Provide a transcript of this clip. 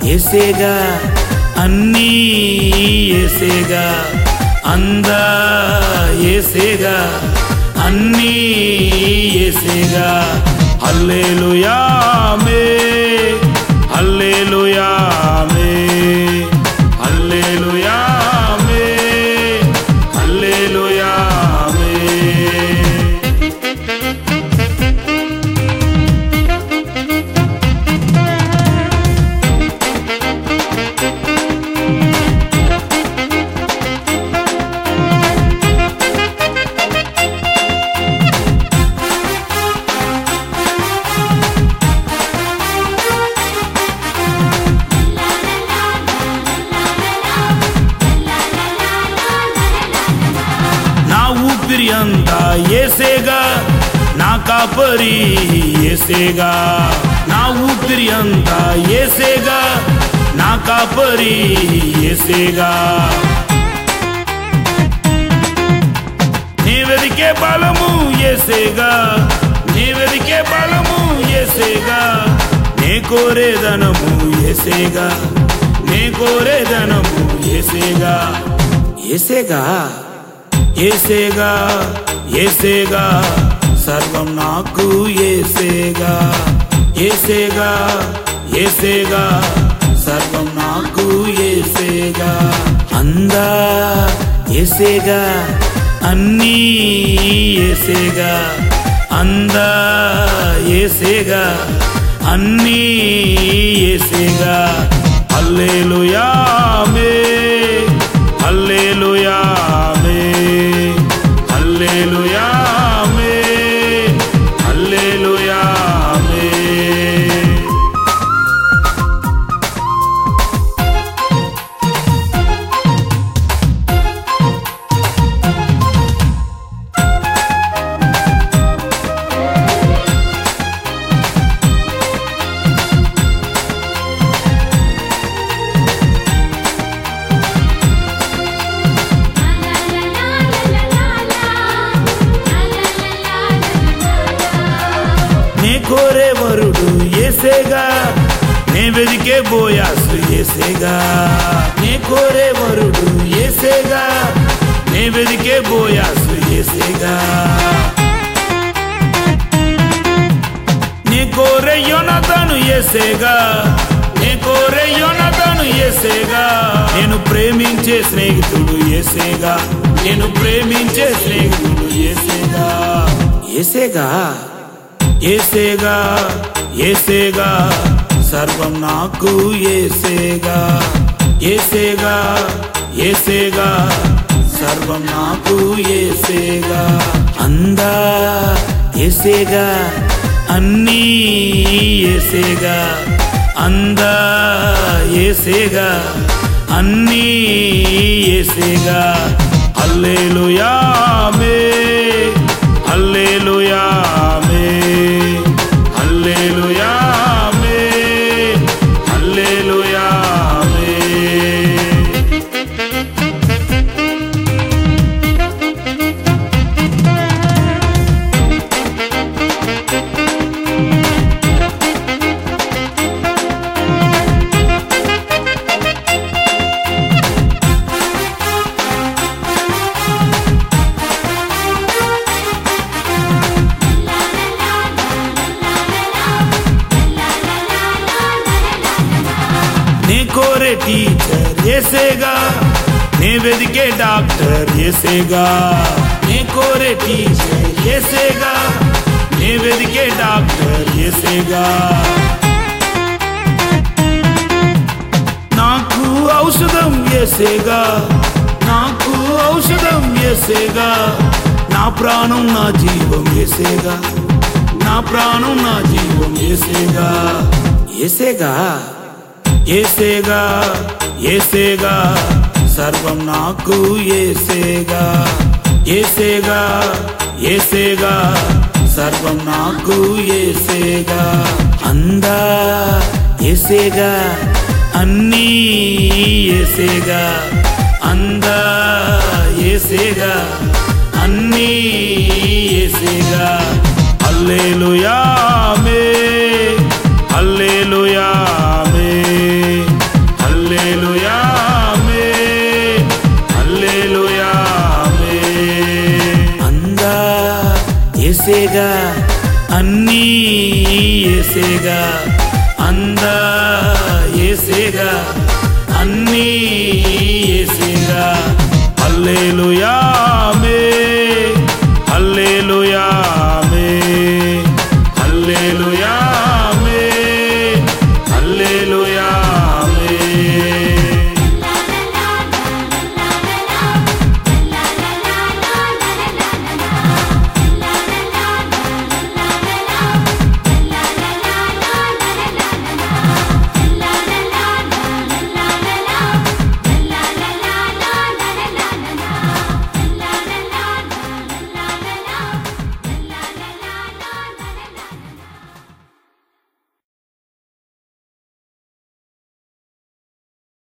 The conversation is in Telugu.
ఏసేగా అన్నీ ఏసేగా అందా ఏసేగా అన్నీ ఏసేగా హల్లెలూయామే హల్లెలూయామే హల్లెలూయామే హల్లెలూయామే నా ఊపిరి అంతా ఏసేగా నా కాపరి ఏసేగా నా ఊపిరి అంతా ఏసేగా నా కాపరి ఏసేగా నీ వెదికే బలము ఏసేగా నీ వెదికే బలము ఏసేగా నే కోరేదనము ఏసేగా నే కోరేదనము ఏసేగా ఏసేగా ఏసేగా ఏసేగా సర్వం నాకు ఏసేగా ఏసేగా ఏసేగా సర్వం నాకు ఏసేగా అందా ఏసేగా అన్నీ ఏసేగా అందా ఏసేగా అన్నీ ఏసేగా హల్లెలూయామే హల్లెలూయామే హల్లెలూయామే హల్లెలూయామే నే కోరే వరుడు ఏసేగా నే వెదికే బోయాసు ఏసేగా నే కోరే వరుడు ఏసేగా నే వెదికే బోయాసు ఏసేగా నే కోరే యోనతను ఏసేగా నే కోరే యోనతను ఏసేగా నేను ప్రేమించే స్నేహితుడు ఏసేగా నేను ప్రేమించే స్నేహితుడు ఏసేగా ఏసేగా ఏసేగా ఏసేగా సర్వం నాకు ఏసేగా ఏసేగా ఏసేగా సర్వం నాకు ఏసేగా అందా ఏసేగా అన్నీ ఏసేగా అందా ఏసేగా అన్నీ ఏసేగా హల్లెలూయామే హల్లెలూయామే హల్లెలూయామే హల్లెలూయామే నీ కోరే టీచర్ ఏసేగా నీ వెదికే డాక్టర్ ఏసేగా నీ కోరే టీచర్ ఏసేగా నీ వెదికే డాక్టర్ ఏసేగా నాకు ఔషధం ఏసేగా నాకు ఔషధం ఏసేగా నా ప్రాణం నా జీవం ఏసేగా నా ప్రాణం నా జీవం ఏసేగా ఏసేగా ఏసేగా ఏసేగా సర్వం నాకు ఏసేగా ఏసేగా ఏసేగా సర్వం నాకు ఏసేగా అందా ఏసేగా అన్నీ ఏసేగా అందా ఏసేగా అన్నీ ఏసేగా హల్లెలూయామే హల్లెలూయామే ఏసేగా అన్నీ ఏసేగా అందా ఏసేగా అన్నీ ఏసేగా అల్లేలుయా